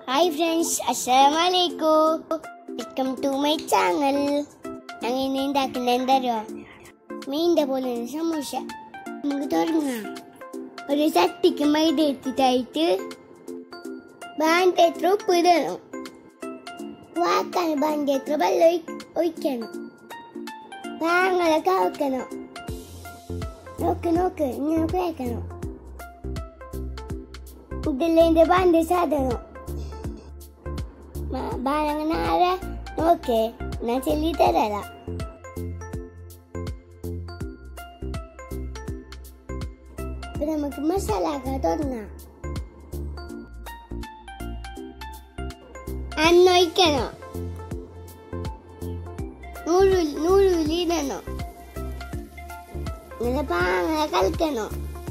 hi friends അസ്സലാമലൈക്കും welcome to my channel ഞങ്ങൾ ഇന്ന് ഉണ്ടാക്കുന്ന എന്തറിയോ മീൻ്റെ പോലെ സമൂസ നമുക്ക് തുടങ്ങാം ഒരു ചട്ടിക്ക് മൈദ എടുത്തിട്ടായിട്ട് ബാൻഡ് എത്ര ഉപ്പ് ഇടണം വാക്കാൻ ബാൻഡ് എത്ര വെള്ളം ഒഴി- ഒഴിക്കണം പാങ്ങളൊക്കെ വെക്കണം നോക്ക് നോക്ക് ഇങ്ങനെ കുഴക്കണം ഇതിലെ ബാൻഡ് സാധനം ബാലങ്ങനെ ആരെ നോക്കേ ഞാൻ ചെല്ലി തരാ ഇപ്പൊ നമുക്ക് മസാല ആക്കാൻ തുടങ്ങാം അന്നൊഴിക്കണോ നൂറ് നൂറുലി ഇടണോ ഇങ്ങനെ പാങ്ങനെ കളിക്കണോ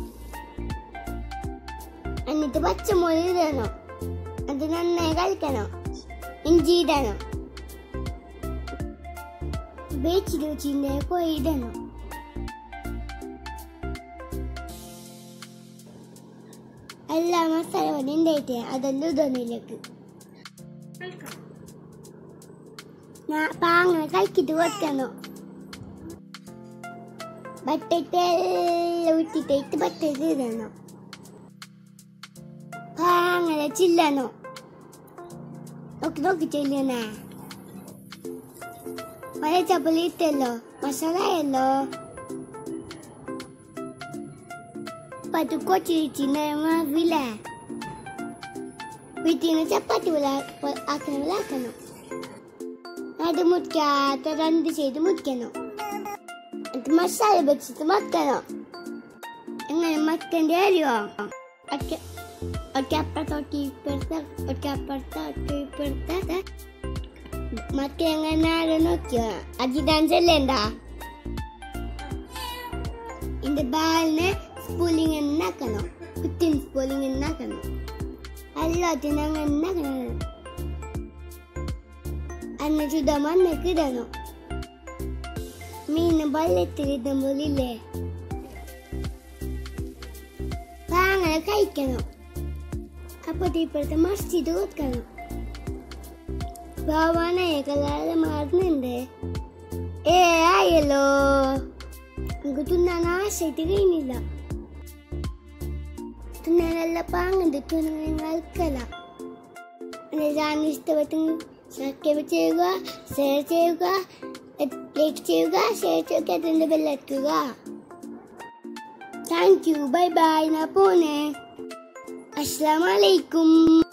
എന്നിട്ട് പച്ചമുളക് ഇടണം അത് നന്നായി കളിക്കണം ഇഞ്ചി ഇടണം വേച്ചിട്ട് വെച്ചിന്റെ പോയി ഇടണം എല്ലാ മസാല കൊണ്ട് ഉണ്ടായിട്ട് അതെല്ലാം ഇടുന്നില്ലേക്ക് പാങ്ങനെ കളിക്കിട്ട് വെക്കണം ബട്ടിട്ട് എല്ലാം ഇട്ടിട്ട് ബട്ടിട്ട് ഇടണം പാങ്ങനെ ചില്ലണോ നോക്കി നോക്കി ചെല്ലണേ മഴ ചപ്പലി ഇട്ടല്ലോ മസാല ആയല്ലോ പത്ത് കൊച്ചു ചിന്നമാവില്ലേ വീട്ടിൽ നിന്ന് ചപ്പാത്തി പോലെ ആക്കണ പോലെ ആക്കണം അത് മുറിക്കാത്ത രണ്ട് ചെയ്ത് മുറിക്കണം എന്നിട്ട് മസാല വെച്ചിട്ട് മക്കണം എങ്ങനെ മക്കൻ്റെ അറിയോ ഒക്കെ ഒക്കെ അപ്പുറത്തോട്ട് ഇപ്പുറത്ത് ഒക്കെ അപ്പുറത്തോട്ട് ഇപ്പുറത്ത് മക്ക എങ്ങനെ ആരോ നോക്കിയോ അജിതാഞ്ചല്ലേണ്ടാ ഇതിന്റെ ബാലിന് സ്പൂളിങ് എന്നാക്കണം കുത്തിൻ സ്പൂളിങ് എന്നാക്കണം എല്ലാത്തിനും അങ്ങനെ എന്നാക്കണം എന്നിട്ട് ഇതാ മണ്ണൊക്കെ ഇടണം മീന് വെള്ളത്തിൽ ഇടുമ്പോഴില്ലേ അങ്ങനെ കഴിക്കണം അപ്പോഴത്തെ ഇപ്പോഴത്തെ മസ്ജിദ് കൊടുക്കണം ഭാവാനെ കളറ് മാറുന്നുണ്ട് ഏ ആയല്ലോ നമുക്ക് തിന്നാൻ ആശയിട്ട് കഴിഞ്ഞില്ല തിന്നാനല്ല പാങ്ങുണ്ട് തുന്നൽക്കല ഞാൻ ഇഷ്ടപ്പെട്ടെങ്കിൽ സബ്സ്ക്രൈബ് ചെയ്യുക ഷെയർ ചെയ്യുക ലൈക്ക് ചെയ്യുക ഷെയർ ചെയ്യുക അതിൻ്റെ ബെല്ലറ്റുക താങ്ക് യു ബൈ ബൈ ഞാൻ പോണേ അസ്സലാമലൈക്കും